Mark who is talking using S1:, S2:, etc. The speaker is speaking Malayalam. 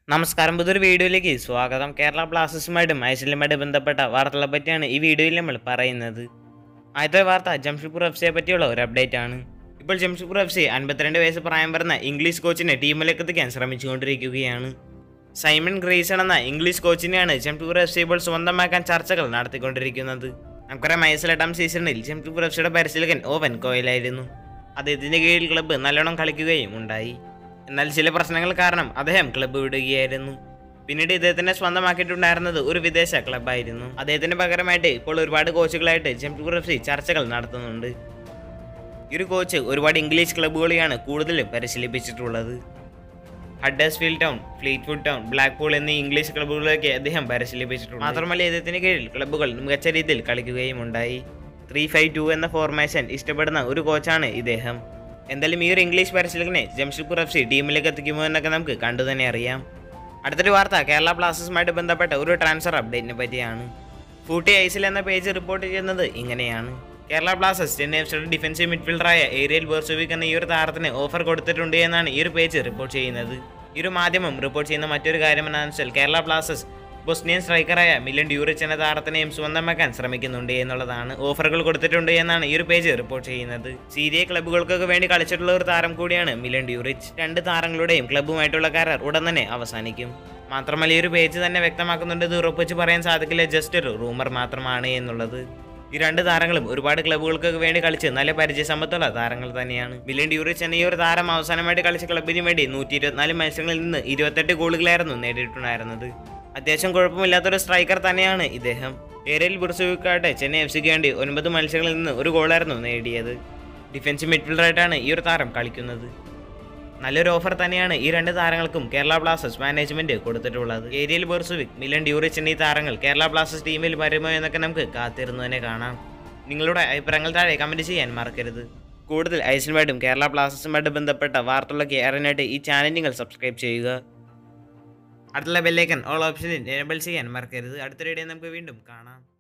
S1: നമസ്കാരം പുതിയൊരു വീഡിയോയിലേക്ക് സ്വാഗതം കേരള ബ്ലാസ്റ്റേഴ്സുമായിട്ടും ഐശ്വര്യമായിട്ട് ബന്ധപ്പെട്ട വാർത്തകളെ പറ്റിയാണ് ഈ വീഡിയോയിൽ നമ്മൾ പറയുന്നത് ആദ്യത്തെ വാർത്ത ജംഷഡ്പൂർ എഫ് സിയെ പറ്റിയുള്ള ഒരു അപ്ഡേറ്റ് ആണ് ഇപ്പോൾ ജംഷഡ്പൂർ എഫ് സി അൻപത്തിരണ്ട് വയസ്സ് പ്രായം വരുന്ന ഇംഗ്ലീഷ് കോച്ചിനെ ടീമിലേക്ക് എത്തിക്കാൻ ശ്രമിച്ചുകൊണ്ടിരിക്കുകയാണ് സൈമൺ ഗ്രേസൺ എന്ന ഇംഗ്ലീഷ് കോച്ചിനെയാണ് ജംഷഡ്പൂർ എഫ് സി ഇപ്പോൾ സ്വന്തമാക്കാൻ ചർച്ചകൾ നടത്തിക്കൊണ്ടിരിക്കുന്നത് നമുക്കറിയാം ഐസലെട്ടാം സീസണിൽ ജംഷഡ്പൂർ എഫ് സിയുടെ പരിശീലകൻ ഓവൻ കോയിലായിരുന്നു അദ്ദേഹത്തിൻ്റെ കീഴിൽ ക്ലബ്ബ് നല്ലോണം കളിക്കുകയും ഉണ്ടായി എന്നാൽ ചില പ്രശ്നങ്ങൾ കാരണം അദ്ദേഹം ക്ലബ്ബ് വിടുകയായിരുന്നു പിന്നീട് ഇദ്ദേഹത്തിനെ സ്വന്തമാക്കിയിട്ടുണ്ടായിരുന്നത് ഒരു വിദേശ ക്ലബ്ബായിരുന്നു അദ്ദേഹത്തിന് പകരമായിട്ട് ഇപ്പോൾ ഒരുപാട് കോച്ചുകളായിട്ട് ജംഷഡ്പൂർ എഫ് സി ചർച്ചകൾ നടത്തുന്നുണ്ട് ഈ ഒരു കോച്ച് ഒരുപാട് ഇംഗ്ലീഷ് ക്ലബ്ബുകളെയാണ് കൂടുതലും പരിശീലിപ്പിച്ചിട്ടുള്ളത് Huddersfield town Fleetwood town Blackpool എന്നീ ഇംഗ്ലീഷ് ക്ലബ്ബുകളിലേക്ക് അദ്ദേഹം പരിശീലിപ്പിച്ചിട്ടുണ്ട് മാത്രമല്ല ഇദ്ദേഹത്തിന് കീഴിൽ ക്ലബ്ബുകൾ മികച്ച രീതിയിൽ കളിക്കുകയും ഉണ്ടായി ത്രീ ഫൈവ് ടു എന്ന ഫോർമേഷൻ ഇഷ്ടപ്പെടുന്ന ഒരു കോച്ചാണ് ഇദ്ദേഹം എന്തായാലും ഈ ഒരു ഇംഗ്ലീഷ് പരിശീലകനെ ജംഷഡ്പൂർ എഫ് സി ടീമിലേക്ക് എത്തിക്കുമോ എന്നൊക്കെ നമുക്ക് കണ്ടു തന്നെ അറിയാം അടുത്തൊരു വാർത്ത കേരള ബ്ലാസ്റ്റേഴ്സുമായിട്ട് ബന്ധപ്പെട്ട ഒരു ട്രാൻസ്ഫർ അപ്ഡേറ്റിനെ പറ്റിയാണ് ഫൂട്ടി ഐസിൽ എന്ന പേജ് റിപ്പോർട്ട് ചെയ്യുന്നത് ഇങ്ങനെയാണ് കേരള ബ്ലാസ്റ്റേഴ്സ് ചെന്നൈ എഫ് സിയുടെ ഡിഫൻസീവ് മിഡ്ഫീൽഡറായ ഏരിയൽ ബോർസുവിക് എന്ന ഈ ഒരു താരത്തിന് ഓഫർ കൊടുത്തിട്ടുണ്ട് എന്നാണ് ഈ ഒരു പേജ് റിപ്പോർട്ട് ചെയ്യുന്നത് ഈ ഒരു മാധ്യമം റിപ്പോർട്ട് ചെയ്യുന്ന മറ്റൊരു കാര്യം എന്താണെന്ന് വെച്ചാൽ കേരള ബ്ലാസ്റ്റേഴ്സ് ബൊസ്നിയൻ സ്ട്രൈക്കറായ മിലൻ ഡ്യൂറിച്ച് എന്ന താരത്തിനെയും സ്വന്തമാക്കാൻ ശ്രമിക്കുന്നുണ്ട് എന്നുള്ളതാണ് ഓഫറുകൾ കൊടുത്തിട്ടുണ്ട് എന്നാണ് ഈ ഒരു പേജ് റിപ്പോർട്ട് ചെയ്യുന്നത് സീരിയ ക്ലബ്ബുകൾക്കൊക്കെ വേണ്ടി കളിച്ചിട്ടുള്ള ഒരു താരം കൂടിയാണ് മിലൻ ഡ്യൂറിച്ച് രണ്ട് താരങ്ങളുടെയും ക്ലബ്ബുമായിട്ടുള്ള കരാർ ഉടൻ തന്നെ അവസാനിക്കും മാത്രമല്ല ഈ ഒരു പേജ് തന്നെ വ്യക്തമാക്കുന്നുണ്ട് ഇത് ഉറപ്പിച്ച് പറയാൻ സാധിക്കില്ല ജസ്റ്റ് ഒരു റൂമർ മാത്രമാണ് എന്നുള്ളത് ഈ രണ്ട് താരങ്ങളും ഒരുപാട് ക്ലബ്ബുകൾക്കൊക്കെ വേണ്ടി കളിച്ച് നല്ല പരിചയസമ്പത്തുള്ള താരങ്ങൾ തന്നെയാണ് മിലൻ ഡ്യൂറിച്ച് എന്ന ഈ ഒരു താരം അവസാനമായിട്ട് കളിച്ച ക്ലബിന് വേണ്ടി നൂറ്റി ഇരുപത്തിനാല് മത്സരങ്ങളിൽ നിന്ന് ഇരുപത്തെട്ട് ഗോളുകളായിരുന്നു നേടിയിട്ടുണ്ടായിരുന്നത് അത്യാവശ്യം കുഴപ്പമില്ലാത്തൊരു സ്ട്രൈക്കർ തന്നെയാണ് ഇദ്ദേഹം ഏരിയൽ ബുർസുവിക്കാട്ടെ ചെന്നൈ എഫ് സിക്ക് വേണ്ടി ഒൻപത് മത്സരങ്ങളിൽ നിന്ന് ഒരു ഗോളായിരുന്നു നേടിയത് ഡിഫൻസീവ് മിഡ്ഫീൽഡറായിട്ടാണ് ഈ ഒരു താരം കളിക്കുന്നത് നല്ലൊരു ഓഫർ തന്നെയാണ് ഈ രണ്ട് താരങ്ങൾക്കും കേരള ബ്ലാസ്റ്റേഴ്സ് മാനേജ്മെന്റ് കൊടുത്തിട്ടുള്ളത് ഏരിയൽ ബോർസുവിക് മിലൻ ഡ്യൂറിച്ച് എന്നീ താരങ്ങൾ കേരള ബ്ലാസ്റ്റേഴ്സ് ടീമിൽ വരുമോ എന്നൊക്കെ നമുക്ക് കാത്തിരുന്നു തന്നെ കാണാം നിങ്ങളുടെ അഭിപ്രായങ്ങൾ താഴെ കമന്റ് ചെയ്യാൻ മറക്കരുത് കൂടുതൽ ഐസിലുമായിട്ടും കേരള ബ്ലാസ്റ്റേഴ്സുമായിട്ട് ബന്ധപ്പെട്ട വാർത്തകളൊക്കെ അറിയാനായിട്ട് ഈ ചാനൽ നിങ്ങൾ സബ്സ്ക്രൈബ് ചെയ്യുക അടുത്തുള്ള ബെല്ലൈക്കൻ ഓൾ ഓപ്ഷനിൽ എനേബിൾ ചെയ്യാൻ മറക്കരുത് അടുത്ത വീഡിയോ നമുക്ക് വീണ്ടും കാണാം